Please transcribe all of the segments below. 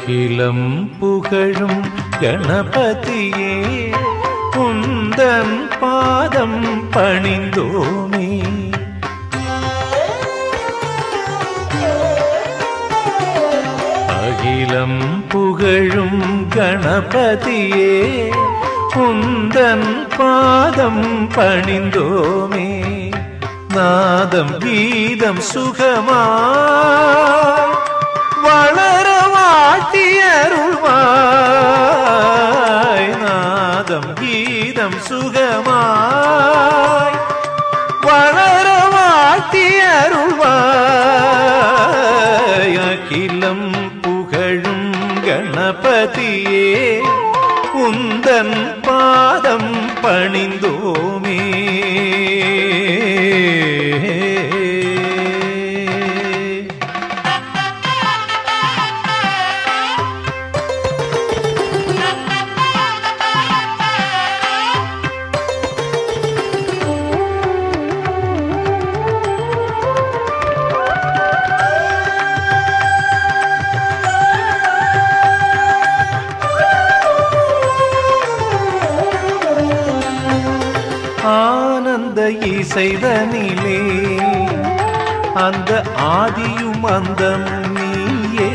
அகிலம் புகழும் கணபதியே குந்தன் பாதம் பணிந்தோமே அகிலம் புகழும் கணபதியே குந்தன் பாதம் பணிந்தோமே நாதம் கீதம் சுகமா வளர வாட்டி அருள்வாய் நாதம் கீதம் சுகமாய் வளர வாட்டி அருள்வாய் அகிலம் புகழும் கணபதியே உந்தன் பாதம் பணிந்தோமே ஆனந்த இசைதனிலே அந்த ஆதியும் அந்தமும் நீயே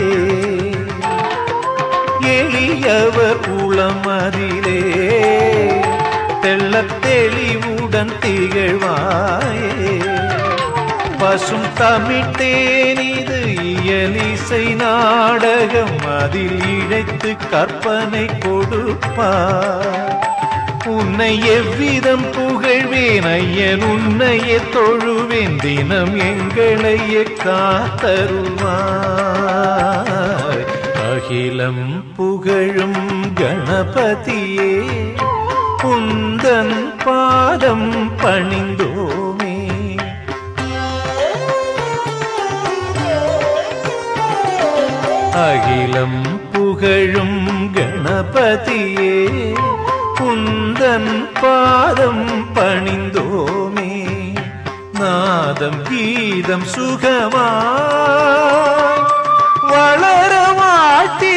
எளியவர் உளமதிலே தெள்ளத் தெளிவுடன் திகழ்வாயே பசும் தமிழ்த்தேனிது இயலிசை நாடகம் அதில் இழைத்து கற்பனை கொடுப்பார் உன்னை எவ்விதம் புகழ்வேன் ஐயன் உன்னையே தொழுவேன் தினம் எங்களையே காத்தருவாய் அகிலம் புகழும் கணபதியே குந்தன் பாதம் பணிந்தோமே அகிலம் புகழும் கணபதியே குந்தன் பாதம் பணிந்தோமே நாதம் கீதம் சுகமாய் வளர வாட்டி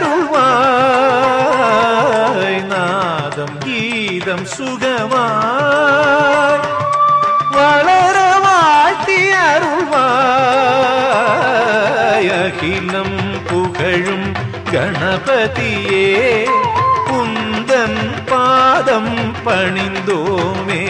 அருள்வாய் நாதம் கீதம் சுகமாய் வளர வாட்டி அருள்வாய் அகிலம் புகழும் கணபதியே குந்தன் பாதம் பணிந்தோமே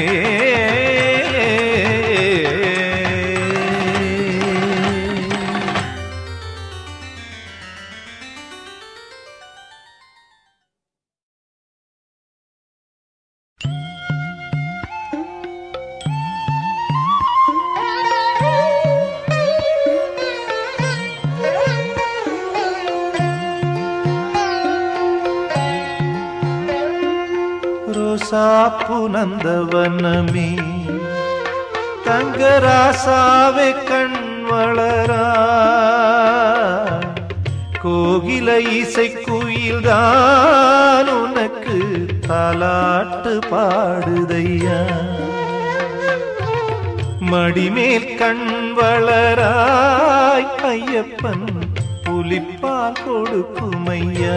ரோசாப்பு நந்தவனமே தங்கராசாவே கண் வளரா கோகில இசை குயில்தான் உனக்கு தாலாட்டு பாடுதையா மடிமேல் கண் வளராய் ஐயப்பன் புலிப்பால் கொடுக்குமையா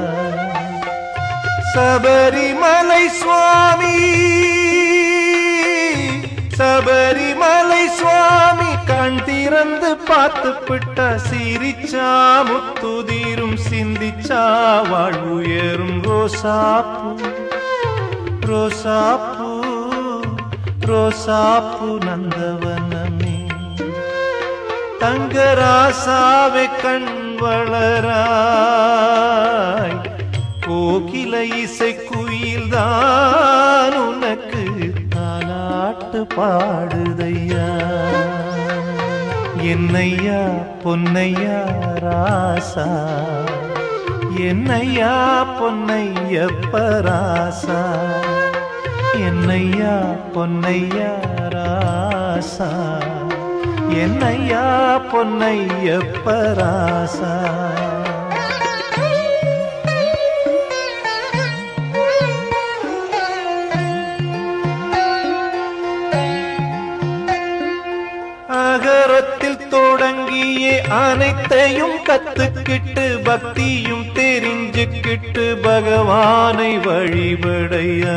சபரிமலை சுவாமி சபரிமலை சுவாமி கண் திறந்து பார்த்து பிட்டா சிரிச்சா முத்துதீரும் சிந்திச்சா வாழ்வுயரும் ரோசாப்பூ ரோசாப்பூ ரோசாப்பூ நந்தவனமே தங்கராசாவை கண் வளராய் கோகில இசை குயில்தான் உனக்கு தாலாட்டு பாடுதையா என்னையா பொன்னையா ராசா என்னையா பொன்னையப்ப ராசா என்னையா பொன்னையா ராசா என்னையா பொன்னையப்ப ராசா அகரத்தில் தொடங்கிய அனைத்தையும் கத்துக்கிட்டு பக்தியும் நெஞ்சுக்கிட்டு பகவானை வழிபடையா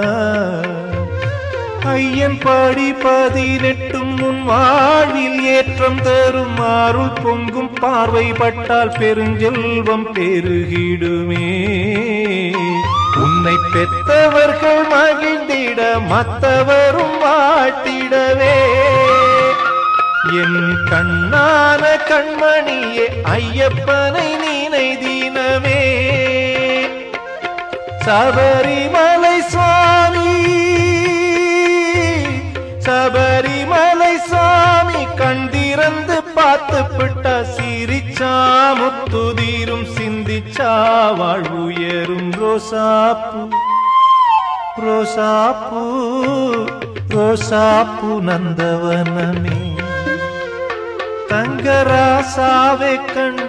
ஐயன் பாடி பதினெட்டும் உன் வாழ்வில் ஏற்றம் தரும் அருள் பொங்கும் பார்வை பட்டால் பெருஞ்செல்வம் பெருகிடுமே உன்னை பெற்றவர்கள் மகிழ்ந்திட மற்றவரும் வாழ்த்திடவே என் கண்ணான கண்மணியே ஐயப்பனை நீனை தீனமே சபரிமலை சுவாமி சபரிமலை சுவாமி கண்டிறந்து பார்த்து பிட்டா சிரிச்சா முத்துதீரும் சிந்திச்சா வாழ்வுயரும் ரோசாப்பூ ரோசாப்பூ ரோசாப்பூ நந்தவனமே தங்கராசாவே கண்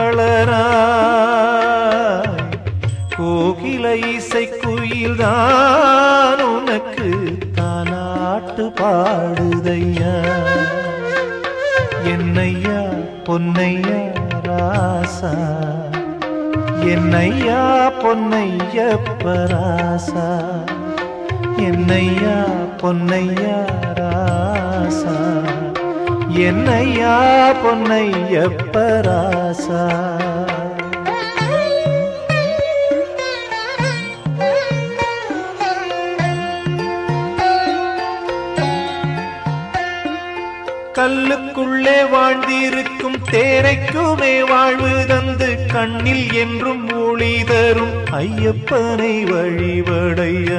வளராய் கோகில இசை குயில் தான் உனக்கு தாலாட்டு பாடுதையா என்னையா பொன்னையா ராசா என்னையா பொன்னையப்பராசா என்னையா பொன்னையா ராசா என்னையா பொன்னையப்பராசா கல்லுக்குள்ளே வாழ்ந்திருக்கும் தேரைக்குமே வாழ்வு தந்து கண்ணில் என்றும் ஒளி தரும் ஐயப்பனை வழிபடையா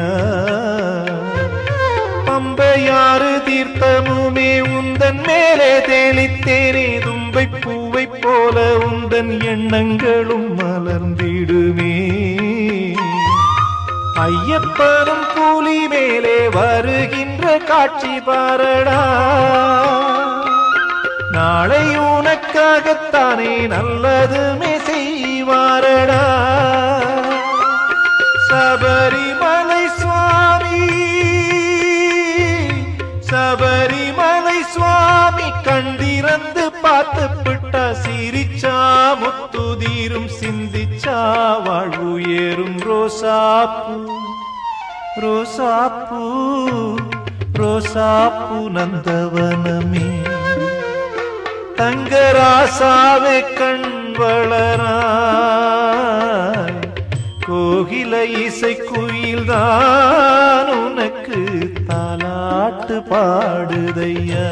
பம்பையாறு தீர்த்தமுமே உந்தன் மேலே தேளித்தேனே தும்பை பூவை போல உந்தன் எண்ணங்களும் மலர்ந்திடுமே ஐயப்பனும் கூலி மேலே வருகின்ற காட்சி பாரடா நாளை உனக்காகத்தானே நல்லதுமே செய்வாரடா சபரிமலை சுவாமி சபரிமலை சுவாமி கண்டிறந்து பார்த்து பிட்டா சிரிச்சா முத்துதீரும் சிந்திச்சா வாழ்வுயரும் ரோசாப்பூ ரோசாப்பூ ரோசாப்பூ நந்தவனமே தங்கராசாவே கண் வளராய் கோகில இசை குயில் தான் உனக்கு தாலாட்டு பாடுதையா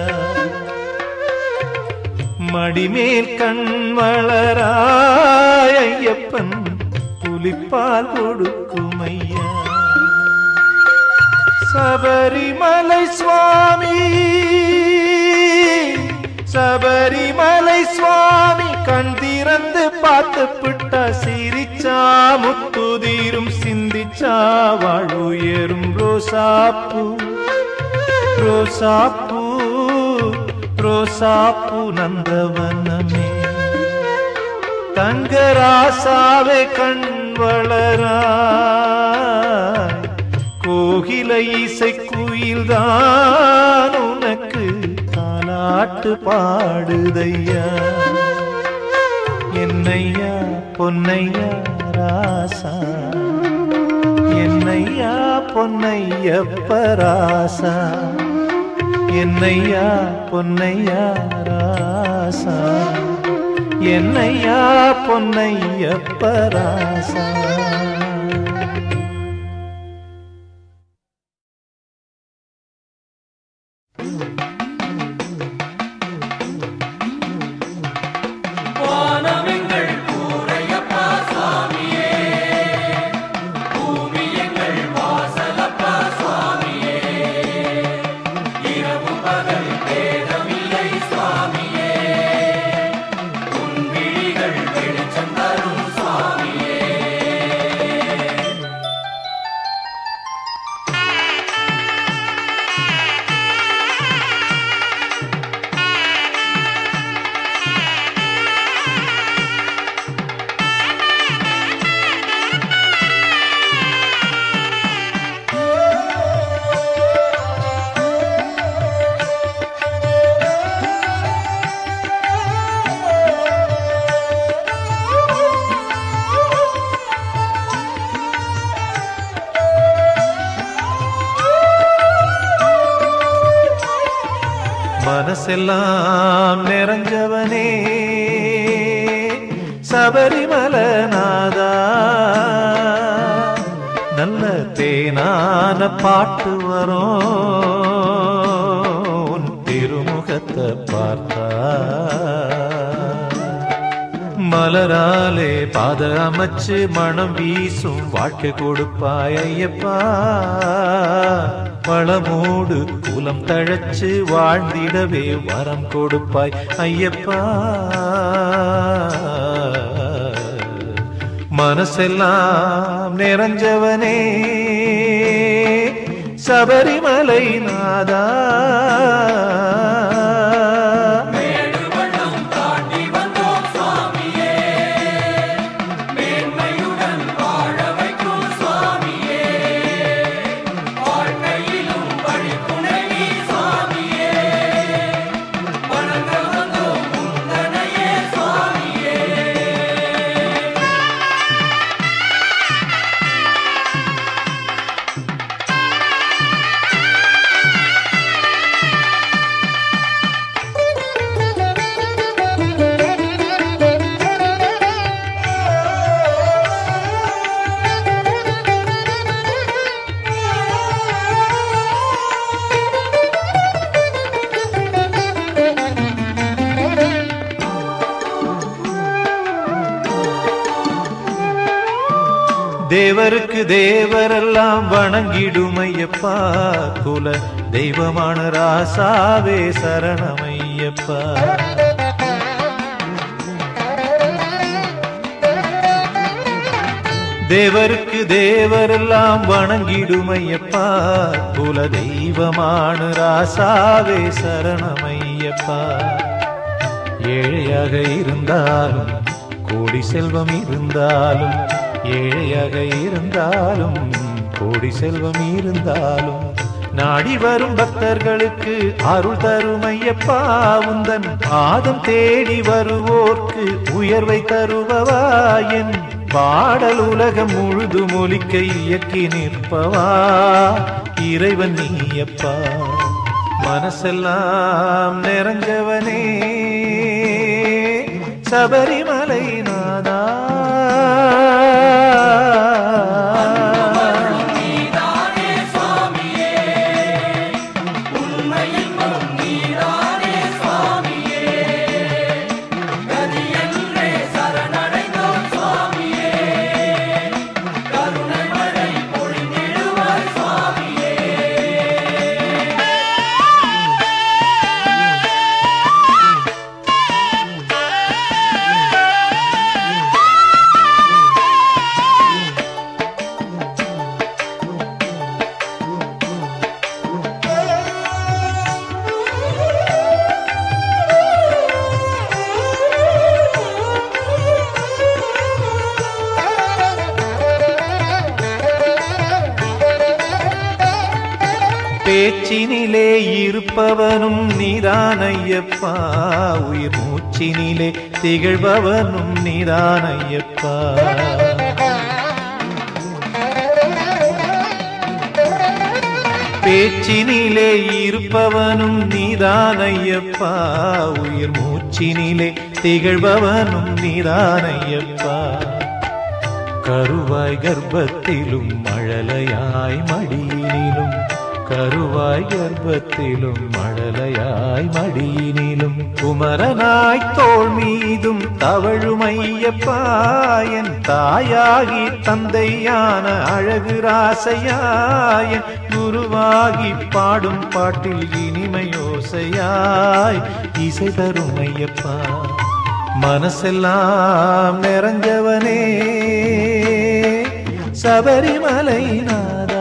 மடிமேல் கண் வளராய் ஐயப்பன் புலிப்பால் கொடுக்கும் ஐயா சபரிமலை சுவாமி சபரிமலை சுவாமி கண் திறந்து பார்த்து பிட்டா சிரிச்சா முத்துதீரும் சிந்திச்சா வாழுயரும் ரோசாப்பூ ரோசாப்பூ ரோசாப்பூ நந்தவனமே தங்கராசாவே கண் வளராய் கோகில இசை குயில் தான் உனக்கு தாலாட்டு பாடுதையா என்னையா பொன்னையா ராசா என்னையா பொன்னையப்பராசா என்னையா பொன்னையா ராசா என்னையா பொன்னையப்பராசா வானமெங்கள் கூரையப்பா சுவாமியே பூமி எங்கள் வாசலப்பா சுவாமியே இரவு பகல் பேதமில்லை சுவாமியே உன் விழிகள் வெளிச்சம் தரும் சுவாமியே மனசெல்லாம் நிறைஞ்சவனே சபரிமலநாதா நல்ல தேனான பாட்டு வரும் உன் திருமுகத்தை பார்த்தா மலராலே பாத அமைச்சு மனம் வீசும் வாழ்க்கை கொடுப்பாய் ஐயப்பா வளமோடு குலம் தழைச்சு வாழ்ந்திடவே வரம் கொடுப்பாய் ஐயப்பா மனசெல்லாம் நிறைஞ்சவனே சபரிமலை நாதா மேடு வண்ணம் தாண்டி வந்தோம் சுவாமியே மேன்மையுடன் வாழ வைக்கும் சுவாமியே வாழ்க்கையிலும் வழித்துணை நீ சுவாமியே வணங்க வந்தோம் முந்தனையே சுவாமியே தேவருக்கு தேவரெல்லாம் வணங்கிடுமையப்பா குல தெய்வமான ராசாவே சரணமையப்பா தேவருக்கு தேவரெல்லாம் வணங்கிடுமையப்பா குல தெய்வமான ராசாவே சரணமையப்பா ஏழையாக இருந்தாலும் கோடி செல்வம் இருந்தாலும் ஏழையாக இருந்தாலும் கோடி செல்வம் இருந்தாலும் நாடி வரும் பக்தர்களுக்கு அருள் தருமையப்பா உந்தன் ஆதம் தேடி வருவோர்க்கு உயர்வை தருபவா என் பாடல் உலகம் முழுது மொழிக்க இயக்கி நிற்பவா இறைவன் நீயப்பா மனசெல்லாம் நிறைஞ்சவனே சபரிமலை நாதா நீதானே சுவாமியே உண்மையின் நீதானே சுவாமியே கதியன்றே சரணடைந்தோம் சுவாமியே கருணை மழை பொழிந்திடுவாய் சுவாமியே பேச்சினிலே இருப்பவனும் நீதானையப்பா உயிர் மூச்சினிலே திகழ்பவனும் நீதானையப்பா பேச்சினிலே இருப்பவனும் நீதானையப்பா உயிர் மூச்சினிலே திகழ்பவனும் நீதானையப்பா கருவாய் கர்ப்பத்திலும் மழலையாய் மடியினிலும் கருவாய் கர்ப்பத்திலும் மழலையாய் மடியினிலும் குமரனாய் தோள் மீதும் தவழுமையப்பா என் தாயாகி தந்தையான அழகு ராசையாயன் குருவாகி பாடும் பாட்டில் இனிமையோசையாய் இசை தருமையப்பா மனசெல்லாம் நிறைஞ்சவனே சபரிமலை நாதா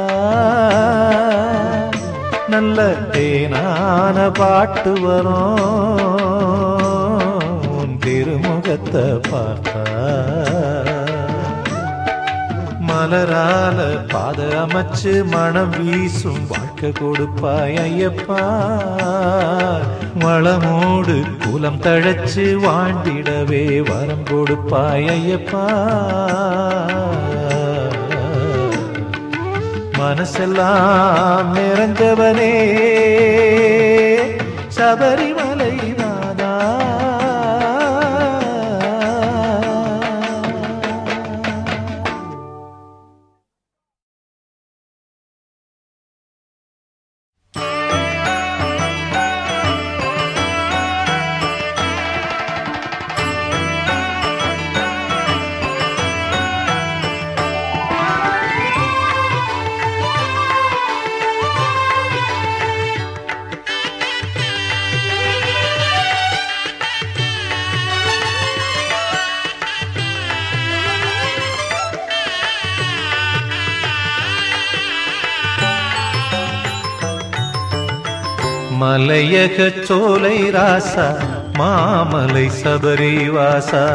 நல்ல தேனான பாட்டு வரும் உன் திருமுகத்தை பார்த்தா மலரால பாத அமைச்சு மனம் வீசும் வாழ்க்கை கொடுப்பாய் ஐயப்பா வளமோடு குலம் தழைச்சு வாழ்ந்திடவே வரம் கொடுப்பாய் ஐயப்பா மனசெல்லாம் நிறைஞ்சவனே சபரிமலை நாதா மலையக சோலை ராசா மாமலை சபரி வாசா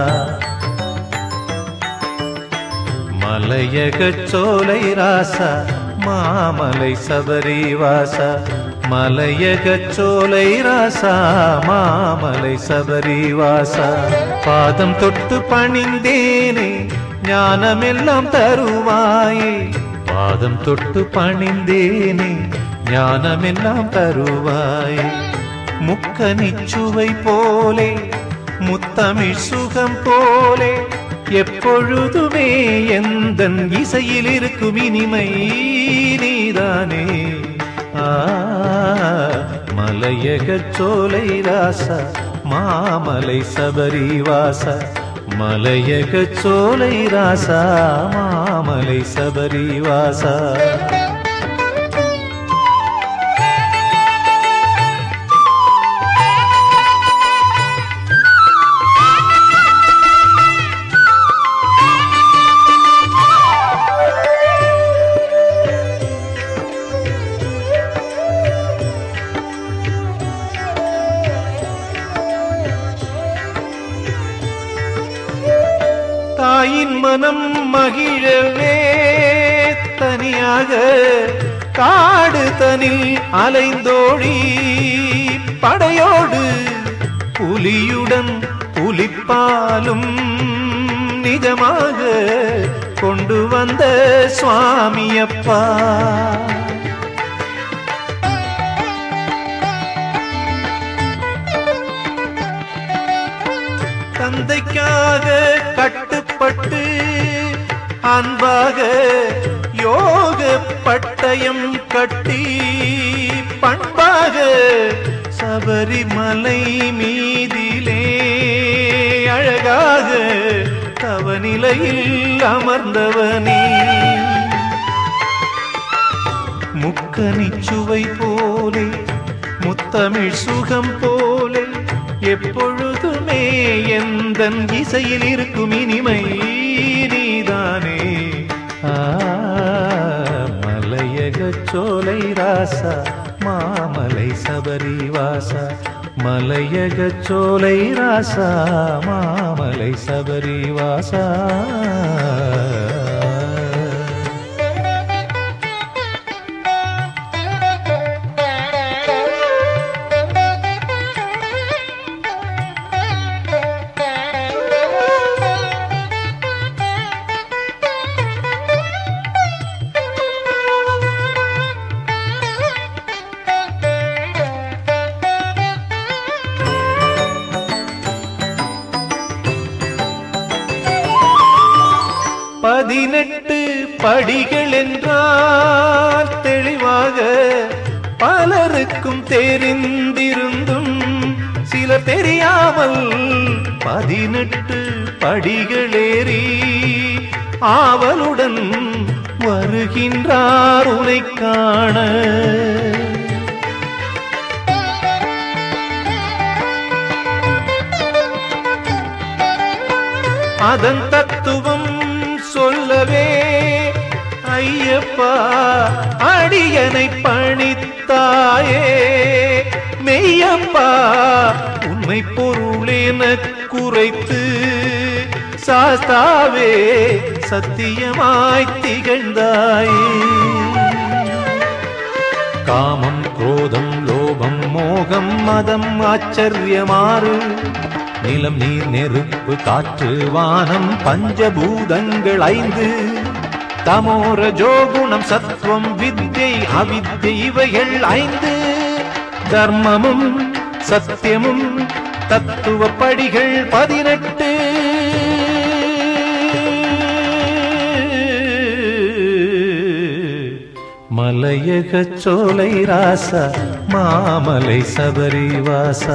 மலையக சோலை ராசா மாமலை சபரி வாசா மலையக சோலை ராசா மாமலை சபரி வாசா பாதம் தொட்டு பணிந்தேனே ஞானமெல்லாம் தருவாயே பாதம் தொட்டு பணிந்தேனே ஞானமெல்லாம் தருவாய் முக்கனிச்சுவை போலே முத்தமிழ் சுகம் போலே எப்பொழுதுமே எந்த இசையில் இருக்கும் இனிமை நீதானே ஆ மலையக சோலை ராசா மாமலை சபரி வாசா மலையக சோலை ராசா மாமலை சபரி வாசா தாயின் மனம் மகிழவே தனியாக காடு தனில் அலைந்தோழி படையோடு புலியுடன் புலிப்பாலும் நிஜமாக கொண்டு வந்த சுவாமியப்பா தந்தைக்காக கட்டுப்பட்டு அன்பாக யோக பட்டயம் கட்டி பண்பாக சபரிமலை மீதிலே அழகாக தவநிலையில் அமர்ந்தவனே முக்கனிச்சுவை போலே முத்தமிழ் சுகம் போலே எப்பொழுதுமே எந்த இசையில் இருக்கும் இனிமை நீதானே ஆ, மலையக சோலை ராசா மாமலை சபரி வாசா மலையக சோலை ராசா மாமலை சபரி வாசா பதினெட்டு படிகள் என்றால் தெளிவாக பலருக்கும் தெரிந்திருந்தும் சிலர் தெரியாமல் பதினெட்டு படிகளேறி ஆவலுடன் வருகின்றார் உனை காண அதன் தத்துவம் சொல்லவே ஐயப்பா அடியனை பணித்தாயே மெய்யப்பா உண்மை பொருளென குறைத்து சாஸ்தாவே சத்தியமாய் திகழ்ந்தாயே காமம் குரோதம் லோபம் மோகம் மதம் ஆச்சரியமாறு நிலம் நீர் நெருப்பு காற்று வானம் பஞ்சபூதங்கள் ஐந்து தமோர ஜோகுணம் சத்வம் வித்தை அவித்தை இவைகள் ஐந்து தர்மமும் சத்தியமும் தத்துவ படிகள் பதினெட்டு மலையக சோலை ராசா மாமலை சபரி வாசா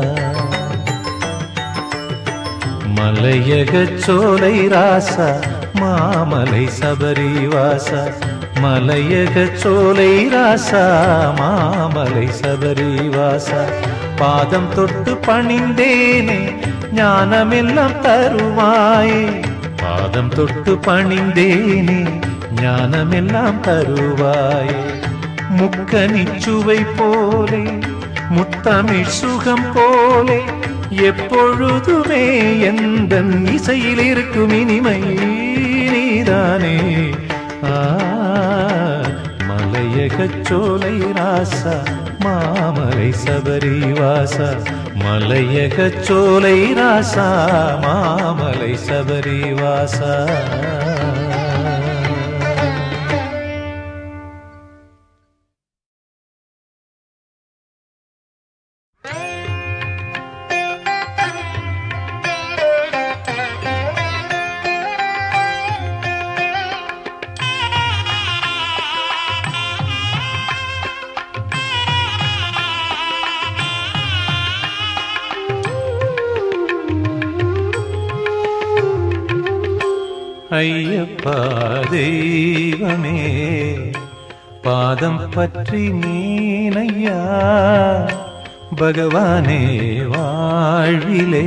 மலையக சோலை ராசா மாமலை சபரி வாசா மலையக சோலை ராசா மாமலை சபரி வாசா பாதம் தொட்டு பணிந்தேனே ஞானமெல்லாம் தருவாயே பாதம் தொட்டு பணிந்தேனே ஞானமெல்லாம் தருவாயே முக்கனிச்சுவை போலே முத்தமிழ் சுகம் போலே எப்பொழுதுமே எந்த இசையில் இருக்கும் இனிமை நீதானே ஆ, மலையகச் சோலை ராசா மாமலை சபரி வாசா மலையகச் சோலை ராசா மாமலை சபரி வாசா ஐயப்பா தெய்வமே பாதம் பற்றி நீனையா பகவானே வாழ்விலே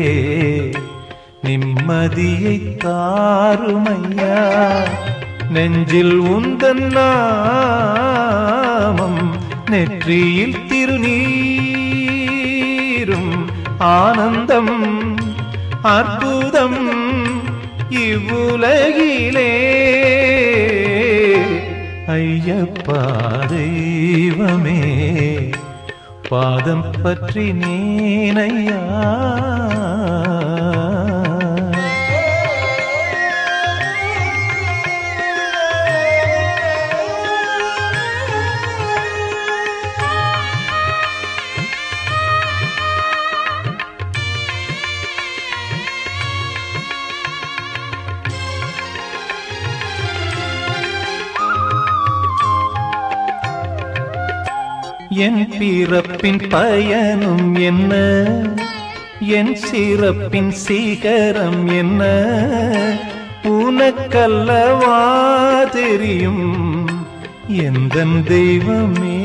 நிம்மதியை தாருமையா நெஞ்சில் உந்தன் நாமம் நெற்றியில் திருநீரும் ஆனந்தம் அற்புதம் இவ்வுலகிலே ஐயப்பா தெய்வமே பாதம் பற்றி நீனையா என் பிறப்பின் பயனும் என்ன என் சிறப்பின் சீகரம் என்ன உனக்கல்லவா தெரியும் எந்த தெய்வமே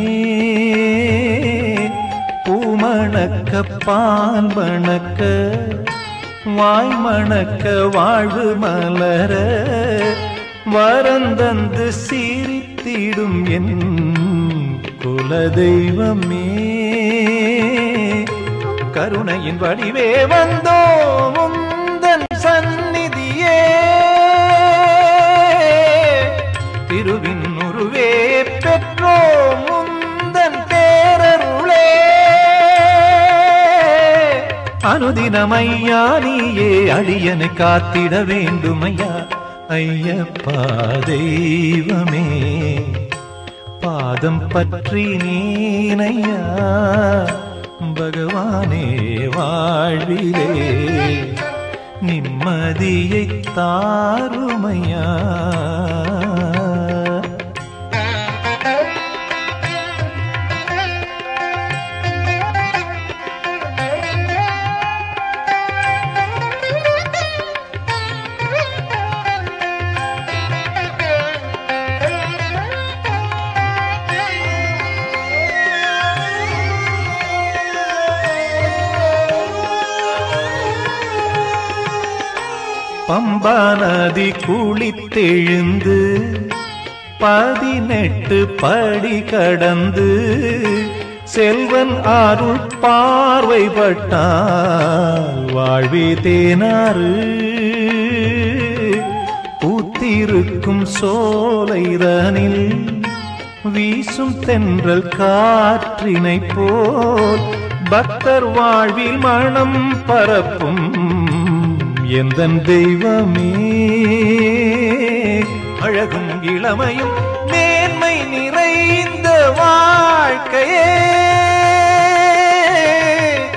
பூமணக்க பால் மணக்க வாய் மணக்க வாழ்வு மலர வரந்தந்து சிரித்திடும் என் குலதெய்வமே கருணையின் வடிவே வந்தோ முந்தன் சந்நிதியே திருவின் உருவே பெற்றோ முந்தன் பேரருளே அனுதினமையா நீயே அடியனை காத்திட வேண்டுமையா ஐயப்பா தெய்வமே பாதம் பற்றி நீனையா பகவானே வாழ்விலே நிம்மதியை தாருமையா பம்பா நதி குளித்தெழுந்து பதினெட்டு படி கடந்து செல்வன் அருள் பார்வைப்பட்டால் வாழ்வே தேனாறு பூத்திருக்கும் சோலைதனில் வீசும் தென்றல் காற்றினை போல் பக்தர் வாழ்வில் மனம் பரப்பும் எந்த தெய்வமே அழகும் இளமையும் மேன்மை நிறைந்த வாழ்க்கையே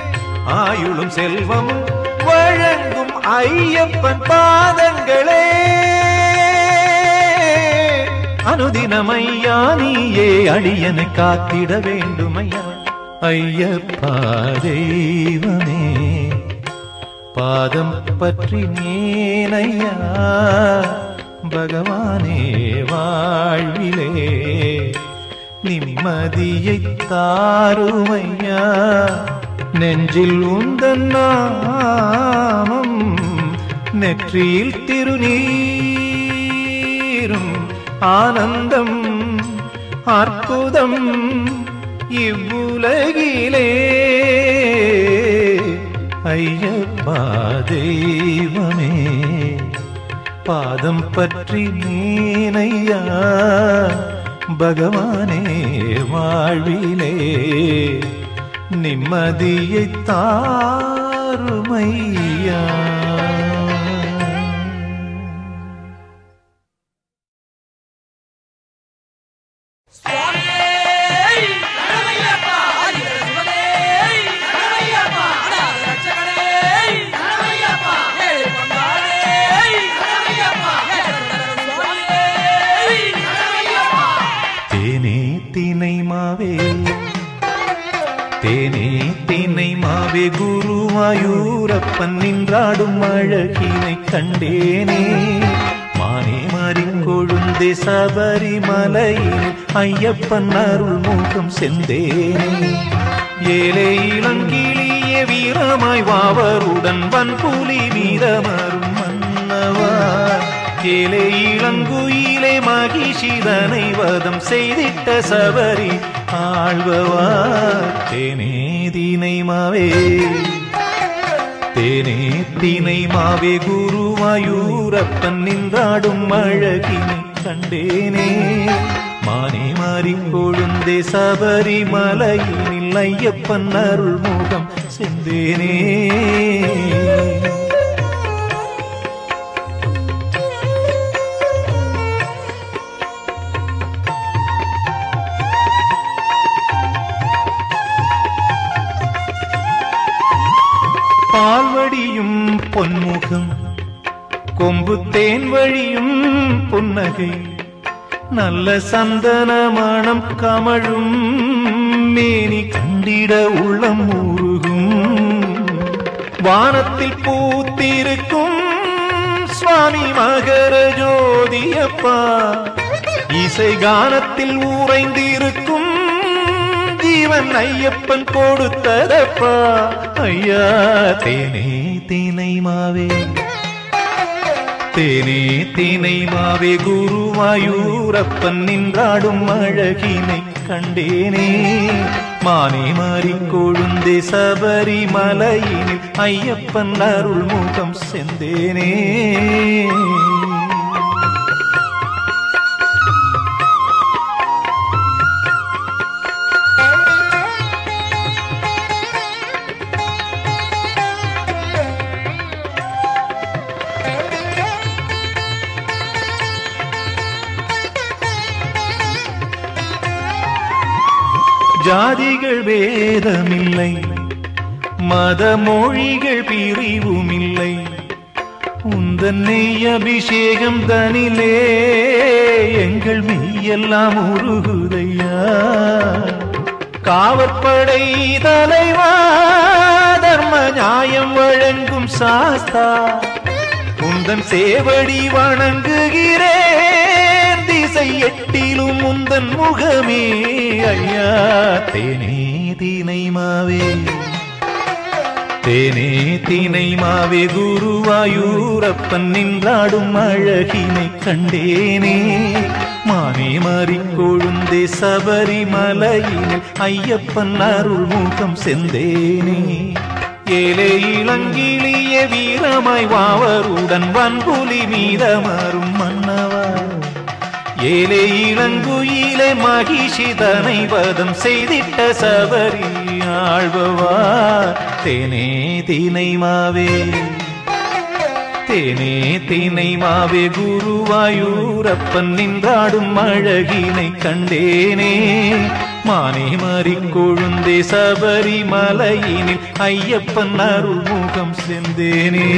ஆயுளும் செல்வமும் வழங்கும் ஐயப்பன் பாதங்களே அனுதினமையா நீயே அடியனை காத்திட வேண்டுமையா ஐயப்பா தெய்வமே பாதம் பற்றி நேனையா பகவானே வாழ்விலே நிம்மதியை தாருமையா நெஞ்சில் உந்தன் நாமம் நெற்றியில் திருநீரும் ஆனந்தம் அற்புதம் இவ்வுலகிலே ஐயப்பா தெய்வமே பாதம் பற்றி நீனையா பகவானே வாழ்விலே நிம்மதியை தாருமையா தேனே தினை மாவே தேனே தினை மாவே குருவாயூரப்பன் நின்றாடும் அழகினை கண்டேனே மானே மாறிக் கொழுந்தே சபரிமலையில் ஐயப்பன் அருள் முகம் செந்தேனே ஏழை இளங்கிளிய வீரமாய் வாவருடன் வன்புலி வீரமரும் மன்னவா ஏழை இளங்குயிலே மகிஷிதனை வதம் செய்திட்ட சபரி ஆழ்வவா தேனே தீனை மாவே தேனே தினை மாவே குருவாயூரப்பன் நின்றாடும் அழகினை கண்டேனே மானே மாறி கொழுந்தே சபரிமலையினில் ஐயப்பன் அருள் முகம் செந்தேனே பால்வடியும் பொன்முகம் கொம்பு தேன் வழியும் புன்னகை நல்ல சந்தன மணம் கமழும் மேனி கண்டிட உள்ளம் உருகும் வானத்தில் பூத்திருக்கும் சுவாமி மகர ஜோதியப்பா இசை கானத்தில் ஊரைந்திருக்கும் ஜீவன் ஐயப்பன் கொடுத்ததப்பா ஐயா தேனே தேனை மாவே தேனே தேனை மாவே குருவாயூரப்பன் நின்றாடும் அழகினை கண்டேனே மானே மாறி கொழுந்தே சபரிமலையினில் ஐயப்பன் அருள் முகம் செந்தேனே ஜாதிகள் வேதமில்லை மத மொழிகள் பிரிவுமில்லை உந்தன் நெய் அபிஷேகம் தனிலே எங்கள் மெய்யெல்லாம் உருகுதையா காவற்படை தலைவா தர்ம நியாயம் வழங்கும் சாஸ்தா உந்தன் சேவடி வணங்குகிறேன் திசை எட்டிலும் உந்தன் முகமே ஐயா தேனே தீனை மாவே தேனே தீனை மாவே குருவாயூரப்பன் நின்றாடும் அழகினை கண்டேனே மானே மாறி கொழுந்தே சபரிமலையினில் ஐயப்பன் அருள் முகம் செந்தேனே ஏழை இளங்கிளிய வீரமாய் வாவருடன் வன்புலி மீதமரும் மன்னவா ஏழை இளங்குயிலே மகிஷிதனை வதம் செய்திட்ட சபரி ஆழ்வவா தேனே தீனை மாவே தேனே தீனை மாவே குருவாயூரப்பன் நின்றாடும் அழகினை கண்டேனே மானே மாறி கொழுந்தே சபரிமலையினில் ஐயப்பன் அருள்முகம் செந்தேனே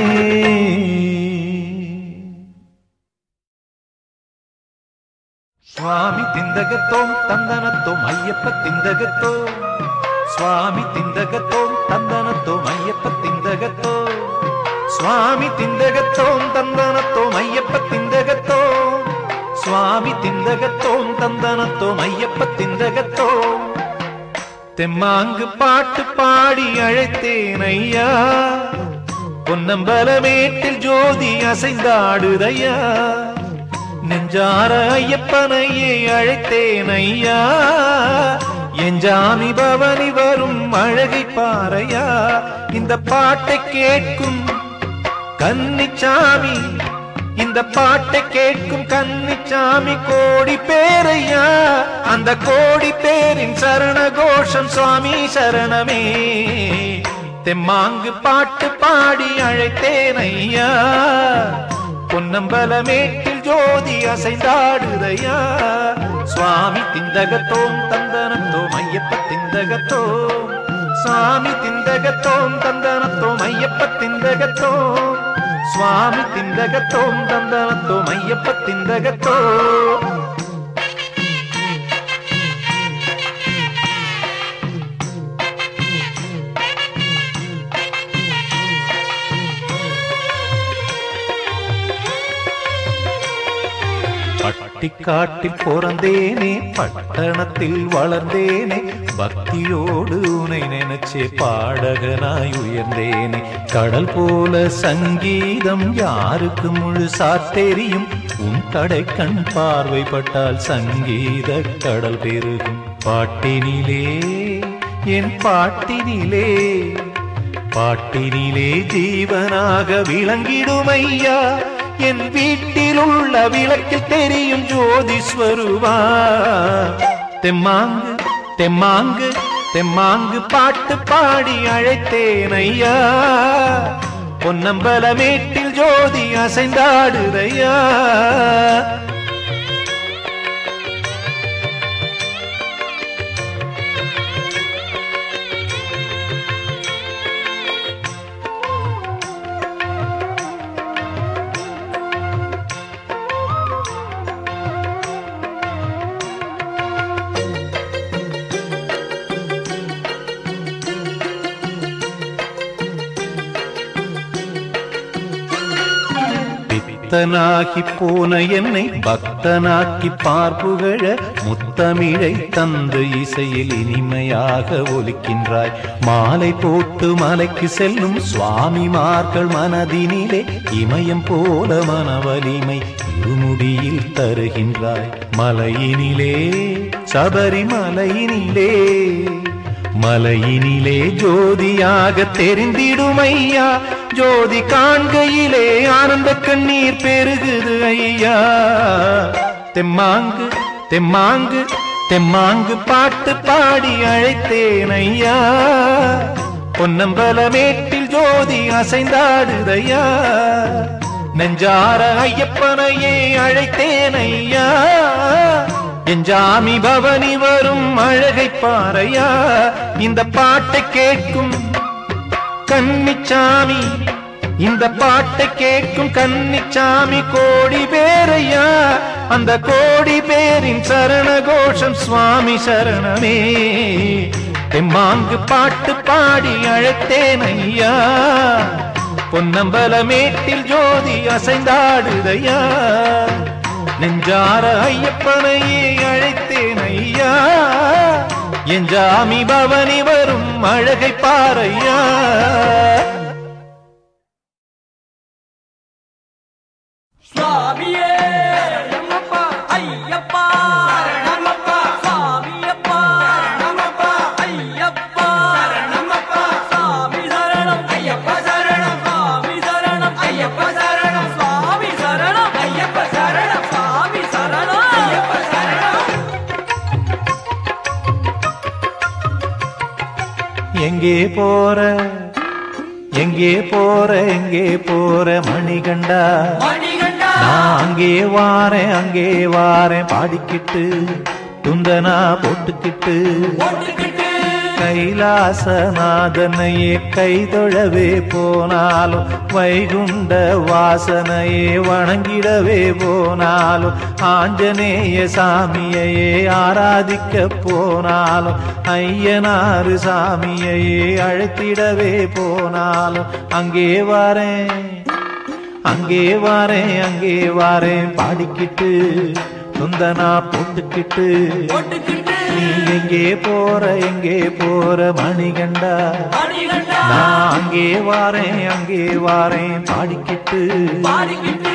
சுவாமி திந்தகத்தோம் தந்தனத்தோம் ஐயப்ப திந்தகத்தோம் சுவாமி திந்தகத்தோம் தந்தனத்தோம் ஐயப்ப திந்தகத்தோம் சுவாமி திந்தகத்தோம் தந்தனத்தோம் ஐயப்ப திந்தகத்தோம் சுவாமி திந்தகத்தோம் தந்தனத்தோம் ஐயப்ப திந்தகத்தோம் தெம்மாங்கு பாட்டு பாடி அழைத்தேன் ஐயா பொன்னம்பலமேட்டில் ஜோதி அசைந்தாடுதையா நெஞ்சார ஐயப்பனையே அழைத்தேன் ஐயா எஞ்சாமி பவனி வரும் அழகை பாறையா இந்த பாட்டை கேட்கும் கன்னிச்சாமி இந்த பாட்டை கேட்கும் கன்னிச்சாமி கோடி பேரையா அந்த கோடி பேரின் சரண கோஷம் சுவாமி சரணமே தெம்மாங்கு பாட்டு பாடி அழைத்தேன் ஐயா பொன்னம்பலமேட்டில் ஜோதி அசைந்தாடுதையா சுவாமி திந்தகத்தோம் தந்தனத்தோம் ஐயப்ப திந்தகத்தோம் சுவாமி திந்தகத்தோம் தந்தனத்தோம் ஐயப்ப திந்தகத்தோம் சுவாமி திந்தகத்தோம் தந்தனத்தோம் ஐயப்ப திந்தகத்தோம் பட்டிக்காட்டில் பிறந்தேனே பட்டணத்தில் வளர்ந்தேனே பக்தியோடு உனை நினைச்சே பாடகனாய் உயர்ந்தேனே கடல் போல சங்கீதம் யாருக்கு முழுசா தெரியும் உன் கடை கண் பார்வைப்பட்டால் சங்கீத கடல் பெருகும் பாட்டினிலே என் பாட்டினிலே பாட்டினிலே ஜீவனாக விளங்கிடுமையா என் வீட்டில் உள்ள விளக்கில் தெரியும் ஜோதிஸ்வருவா தெம்மாங்கு தெம்மாங்கு தெம்மாங்கு பாட்டு பாடி அழைத்தேன் ஐயா பொன்னம்பலமேட்டில் ஜோதி அசைந்தாடுதையா பித்தனாகி போன என்னை பக்தனாக்கி பார்ப்புகழ முத்தமிழை தந்து இசையில் இனிமையாக ஒலிக்கின்றாய் மாலை போட்டு மலைக்கு செல்லும் சுவாமிமார்கள் மனதினிலே இமயம் போல மனவலிமை இருமுடியில் தருகின்றாய் மலையினிலே சபரிமலையினிலே மலையினிலே ஜோதியாக தெரிந்திடுமையா ஜோதி காண்கையிலே ஆனந்த கண்ணீர் பெருகுது ஐயா தெம்மாங்கு தெம்மாங்கு தெம்மாங்கு பாட்டு பாடி அழைத்தேன் ஐயா பொன்னம்பலமேட்டில் ஜோதி அசைந்தாடுதையா நெஞ்சார ஐயப்பனையே அழைத்தேன் ஐயா என் ஜாமி பவனி வரும் அழகை பாறையா இந்த பாட்டை கேட்கும் கன்னிச்சாமி இந்த பாட்டை கேட்கும் கன்னிச்சாமி கோடி பேரையா அந்த கோடி பேரின் சரண கோஷம் சுவாமி சரணமே தெம்மாங்கு பாட்டு பாடி அழைத்தேன் ஐயா பொன்னம்பலமேட்டில் ஜோதி அசைந்தாடுதையா நெஞ்சார ஐயப்பனையே அழைத்தேன் ஐயா என் ஜாமி பவனி வரும் அழகை பாறையா சுவாமியே சரணமப்பா ஐயப்பா சரணமப்பா சுவாமியப்பா சரணமப்பா ஐயப்பா சரணமப்பா சுவாமி சரணம் ஐயப்பா சரணம் சுவாமி சரணம் ஐயப்பா சரணம் சுவாமி சரணம் ஐயப்பா சரணம் சுவாமி சரணம் ஐயப்பா சரணம் எங்கே போற எங்கே போற எங்கே போற மணிகண்டா மணிகண்டா நான் அங்கே வாரேன் அங்கே வாரேன் பாடிக்கிட்டு துந்தனா போட்டுக்கிட்டு போட்டுக்கிட்டு கைலாசநாதனையே கைதொழவே போனாலும் வைகுண்ட வாசனையே வணங்கிடவே போனாலும் ஆஞ்சநேய சாமியையே ஆராதிக்க போனாலும் ஐயனாறு சாமியையே அழைத்திடவே போனாலும் அங்கே வரேன் அங்கே வாரேன் அங்கே வாரேன் பாடிக்கிட்டு துந்தனா போட்டுக்கிட்டு போட்டுக்கிட்டு நீ எங்கே போற எங்கே போற மணிகண்டா மணிகண்டா நான் அங்கே வாரேன் அங்கே வாரேன் பாடிக்கிட்டு பாடிக்கிட்டு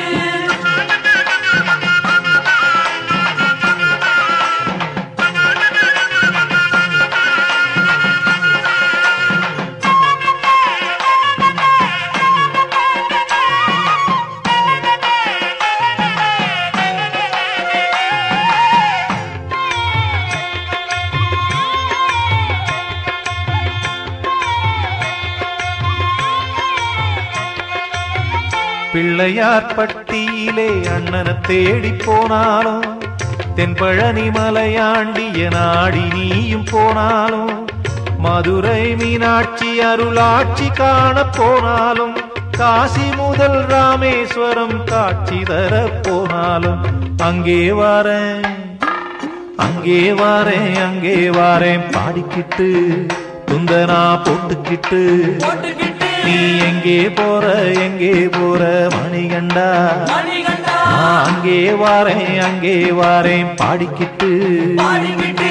பிள்ளையார் பட்டியிலே அண்ணனை தேடி போனாலும் தென்பழனி மலையாண்டிய நாடி நீயும் போனாலும் மதுரை மீனாட்சி அருளாட்சி காண போனாலும் காசி முதல் ராமேஸ்வரம் காட்சி தர போனாலும் அங்கே வரேன் அங்கே வாரேன் அங்கே வாரேன் பாடிக்கிட்டு துந்தனா போட்டுக்கிட்டு போட்டுக்கிட்டு நீ எங்கே போற எங்கே போற மணிகண்டா மணிகண்டா நான் அங்கே வாரேன் அங்கே வாரேன் பாடிக்கிட்டு பாடிக்கிட்டு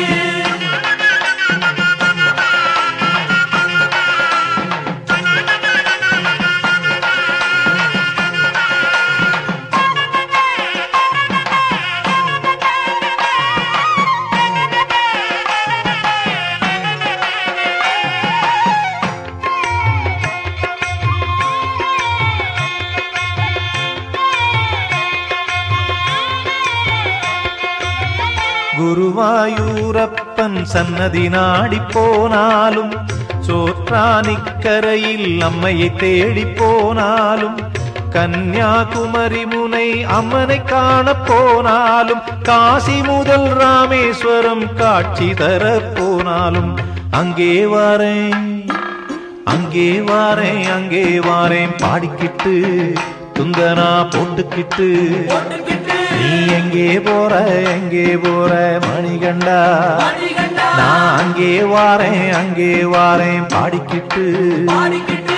குருவாயூரப்பன் சன்னதி நாடி போனாலும் சோற்றானிக்கரையில் அம்மையை தேடி போனாலும் கன்னியாகுமரி முனை அம்மனை காண போனாலும் காசி முதல் ராமேஸ்வரம் காட்சி தர போனாலும் அங்கே வரேன் அங்கே வாரேன் அங்கே வாரேன் பாடிக்கிட்டு துந்தனா போட்டுக்கிட்டு போட்டுக்கிட்டு நீ எங்கே போற எங்கே போற மணிகண்டா மணிகண்டா நான் அங்கே வாரேன் அங்கே வாரேன் பாடிக்கிட்டு பாடிக்கிட்டு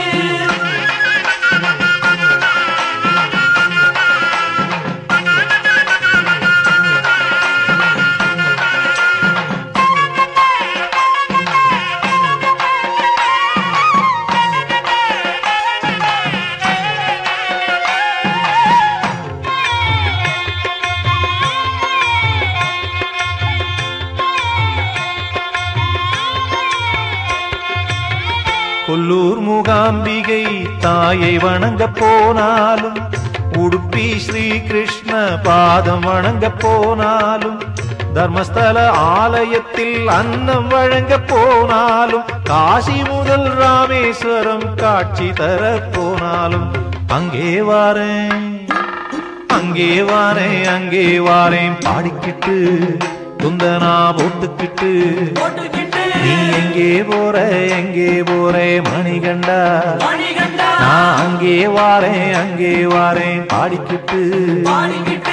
கொல்லூர் மூகாம்பிகை தாயை வணங்க போனாலும் உடுப்பி ஸ்ரீ கிருஷ்ண பாதம் வணங்க போனாலும் தர்மஸ்தல ஆலயத்தில் அன்னம் வழங்க போனாலும் காசி முதல் ராமேஸ்வரம் காட்சி தர போனாலும் அங்கே வாரேன் அங்கே வாரேன் அங்கே வாரேன் பாடிக்கிட்டு குந்தனா போட்டுக்கிட்டு போட்டுக்கிட்டு நீ எங்கே போற எங்கே போற மணிகண்டா மணிகண்டா நான் அங்கே வாரேன் அங்கே வாரேன் பாடிக்கிட்டு பாடிக்கிட்டு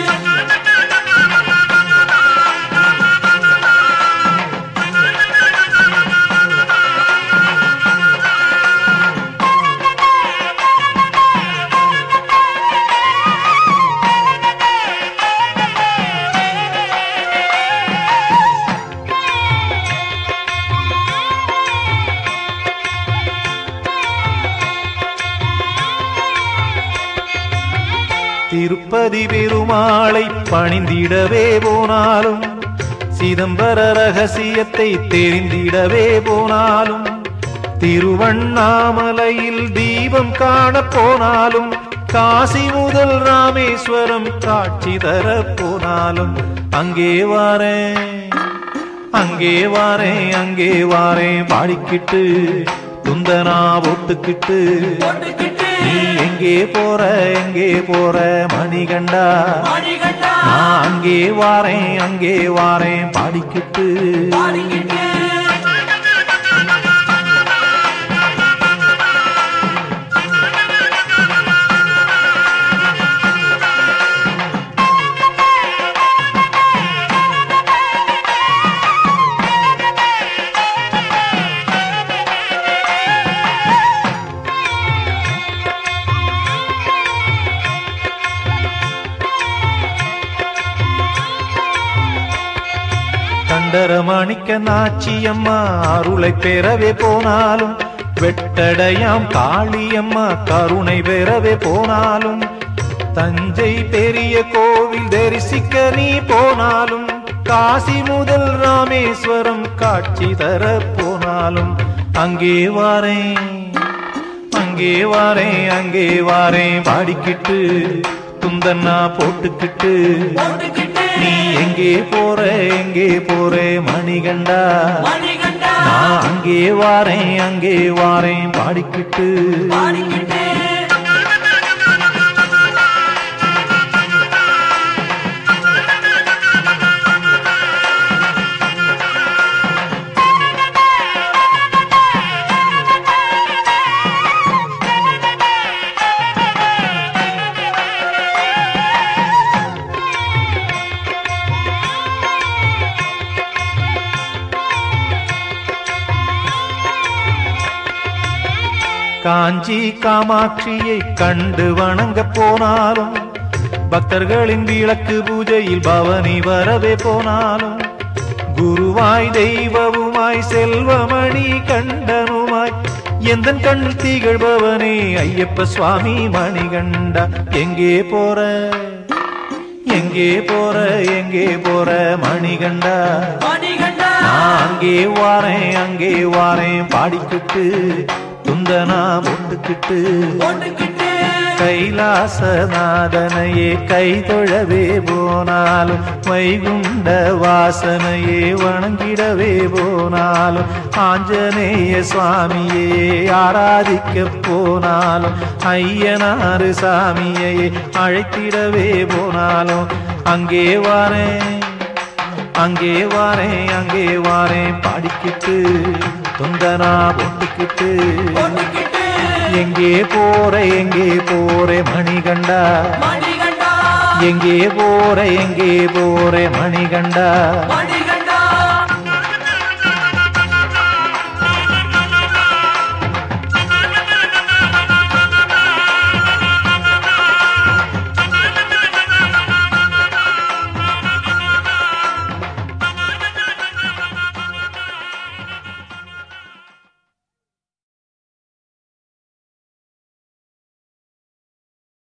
திருப்பதி பெருமாளை பணிந்திடவே போனாலும் சிதம்பர ரகசியத்தை தெரிந்திடவே போனாலும் திருவண்ணாமலையில் தீபம் காண போனாலும் காசி முதல் ராமேஸ்வரம் காட்சி தர போனாலும் அங்கே வாரேன் அங்கே வாரேன் அங்கே வாரேன் பாடிக்கிட்டு துந்தனா போட்டுக்கிட்டு போட்டுக்கிட்டு நீ எங்கே போற எங்கே போற மணிகண்டா மணிகண்டா நான் அங்கே வாரேன் அங்கே வாரேன் பாடிக்கிட்டு பாடிக்கிட்டு கண்டர மாணிக்க நாச்சியம்மா அருளை பெறவே போனாலும் வெட்டடையாம் காளியம்மா கருணை பெறவே போனாலும் தஞ்சை பெரிய கோவில் தரிசிக்க நீ போனாலும் காசி முதல் ராமேஸ்வரம் காட்சி தர போனாலும் அங்கே வாரேன் அங்கே வாரேன் அங்கே வாரேன் பாடிக்கிட்டு துந்தன்னா போட்டுக்கிட்டு போட்டுக்கிட்டு நீ எங்கே போற எங்கே போற மணிகண்டா மணிகண்டா நான் அங்கே வாரேன் அங்கே வாரேன் பாடிக்கிட்டு பாடிக்கிட்டு காஞ்சி காமாட்சியை கண்டு வணங்க போனாலும் பக்தர்களின் விளக்கு பூஜையில் பவனி வரவே போனாலும் குருவாய் தெய்வவுமாய் செல்வமணி கண்டனுமாய் எந்தன் கண் திகழ்பவனே ஐயப்ப சுவாமி மணிகண்டா எங்கே போற எங்கே போற எங்கே போற மணிகண்டா மணிகண்டா நான் அங்கே வாரேன் அங்கே வாரேன் பாடிக்கிட்டு துந்தனா போட்டுக்கிட்டு போட்டுக்கிட்டு கைலாசநாதனையே கை தொழவே போனாலும் வைகுண்ட வாசனையே வணங்கிடவே போனாலும் ஆஞ்சநேய சுவாமியே ஆராதிக்க போனாலும் ஐயனாறு சாமியை அழைத்திடவே போனாலும் அங்கே வாரேன் அங்கே வாரேன் அங்கே வாரேன் பாடிக்கிட்டு தொந்தனா போட்டுக்கிட்டு போட்டுக்கிட்டு எங்கே போற எங்கே போற மணிகண்டா மணிகண்டா எங்கே போற எங்கே போற மணிகண்டா மணி